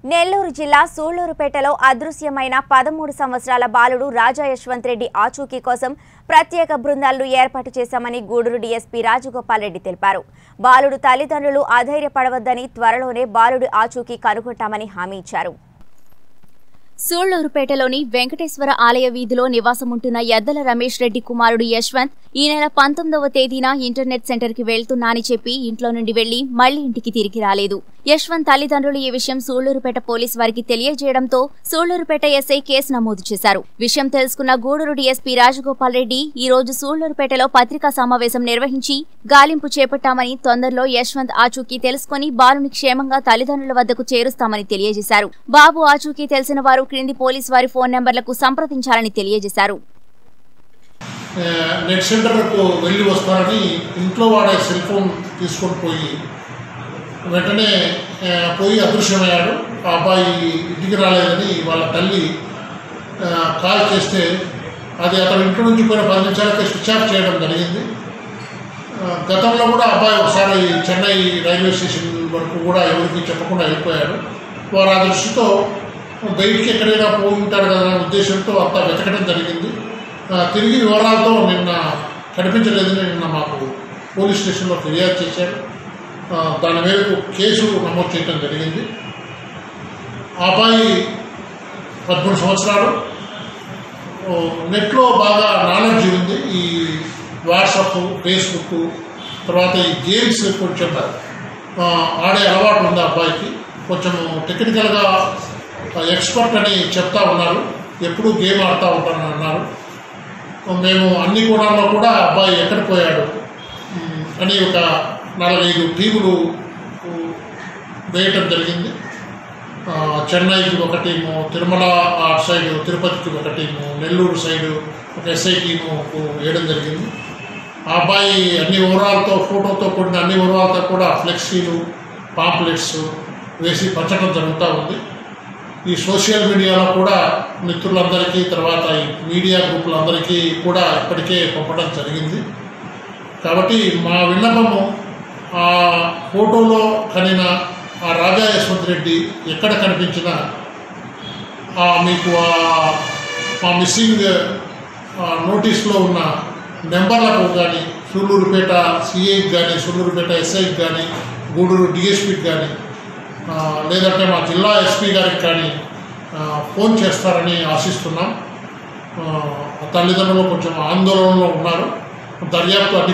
నెల్లూరు జిల్లా సూళ్లూరుపేటలో అదృశ్యమైన పదమూడు సంవత్సరాల బాలుడు రాజా యశ్వంత్ రెడ్డి ఆచూకీ కోసం ప్రత్యేక బృందాలను ఏర్పాటు చేశామని గూడూరు డీఎస్పీ రాజగోపాల్ రెడ్డి తెలిపారు బాలుడు తల్లిదండ్రులు అధైర్యపడవద్దని త్వరలోనే బాలుడి ఆచూకీ కనుగొంటామని హామీ ఇచ్చారు సూళ్లూరుపేటలోని వెంకటేశ్వర ఆలయ వీధిలో నివాసముంటున్న ఎద్దల రమేష్ రెడ్డి కుమారుడు యశ్వంత్ ఈ నెల పంతొమ్మిదవ తేదీన ఇంటర్నెట్ సెంటర్ కి వెళ్తున్నా అని చెప్పి ఇంట్లో నుండి వెళ్లి మళ్లీ ఇంటికి తిరిగి రాలేదు యశ్వంత్ తల్లిదండ్రులు ఈ విషయం సూళ్లూరుపేట పోలీస్ వారికి తెలియజేయడంతో సూళ్లూరుపేట ఎస్ఐ కేసు నమోదు చేశారు విషయం తెలుసుకున్న గూడూరు డీఎస్పీ రాజగోపాల్ రెడ్డి ఈ రోజు సూళ్లూరుపేటలో పత్రికా సమావేశం నిర్వహించి గాలింపు చేపట్టామని తొందరలో యశ్వంత్ ఆచూకీ తెలుసుకుని బాలుని క్షేమంగా తల్లిదండ్రుల వద్దకు చేరుస్తామని తెలియజేశారు బాబు ఆచూకీ తెలిసిన వారు క్రింది పోలీస్ వారి ఫోన్ నెంబర్లకు సంప్రదించాలని తెలియజేశారు ఆ, నెట్ సెంటర్కు వెళ్ళి వస్తారని ఇంట్లో వాడే సెల్ ఫోన్ తీసుకొని పోయి వెంటనే ఆ, పోయి అదృశ్యమయ్యాడు ఆ అబ్బాయి ఇంటికి రాలేదని వాళ్ళ తల్లి ఆ, కాల్ చేస్తే అది అతను ఇంటి నుంచి పోయిన పది నిమిషాలకే స్విచ్ ఆఫ్ చేయడం జరిగింది ఆ, గతంలో కూడా అబ్బాయి ఒకసారి చెన్నై రైల్వే స్టేషన్ వరకు కూడా ఎవరికి చెప్పకుండా వెళ్ళిపోయాడు వారు ఆ దృష్టితో బయటికి ఎక్కడైనా పోయి ఉంటారు కదా అనే ఉద్దేశంతో అంతా వెతకడం జరిగింది ఆ, తిరిగి వివరాలతో నిన్న కనిపించలేదని నిన్న మాకు పోలీస్ స్టేషన్లో ఫిర్యాదు చేశారు ఆ, దాని మేరకు కేసు నమోదు చేయడం జరిగింది ఆ అబ్బాయి పదమూడు సంవత్సరాలు ఓ, నెట్లో బాగా నాలెడ్జ్ ఉంది ఈ వాట్సాప్ ఫేస్బుక్ తర్వాత ఈ గేమ్స్ కొంచెం ఆ, ఆడే అలవాటు ఉంది ఆ అబ్బాయికి కొంచెం టెక్నికల్గా ఎక్స్పర్ట్ అని చెప్తా ఉన్నారు ఎప్పుడూ గేమ్ ఆడుతూ ఉంటానని అన్నారు మేము అన్ని కోణాల్లో కూడా ఆ అబ్బాయి ఎక్కడ పోయాడు ఉమ్, అని ఒక నాలుగైదు టీములు ఉ, వేయటం జరిగింది ఆ, చెన్నైకి ఒక టీము తిరుమల అటు సైడ్ తిరుపతికి ఒక టీము నెల్లూరు సైడ్ ఒక ఎస్ఐ టీము వేయడం జరిగింది ఆ అబ్బాయి అన్ని వివరాలతో ఫోటోతో కూడిన అన్ని వివరాలతో కూడా ఫ్లెక్సీలు పాంప్లెట్స్ వేసి పంచడం జరుగుతూ ఉంది ఈ సోషల్ మీడియాలో కూడా మిత్రులందరికీ తర్వాత ఈ మీడియా గ్రూపులందరికీ కూడా ఇప్పటికే పంపడం జరిగింది కాబట్టి మా విన్నపము ఆ ఫోటోలో కనిన ఆ రాజా యశ్వంత్ రెడ్డి ఎక్కడ కనిపించినా ఆ మీకు ఆ మా మిస్సింగ్ ఆ నోటీస్లో ఉన్న నెంబర్లకు కానీ సూళ్ళూరుపేట సిఐకి కానీ సూళ్ళూరుపేట ఎస్ఐకి కానీ గూడూరు డిఎస్పీకి కానీ ఆ, లేదంటే మా జిల్లా ఎస్పీ గారికి కానీ ఆ, ఫోన్ చేస్తారని ఆశిస్తున్నాం ఆ, తల్లిదండ్రులు కొంచెం ఆందోళనలో ఉన్నారు దర్యాప్తు అన్ని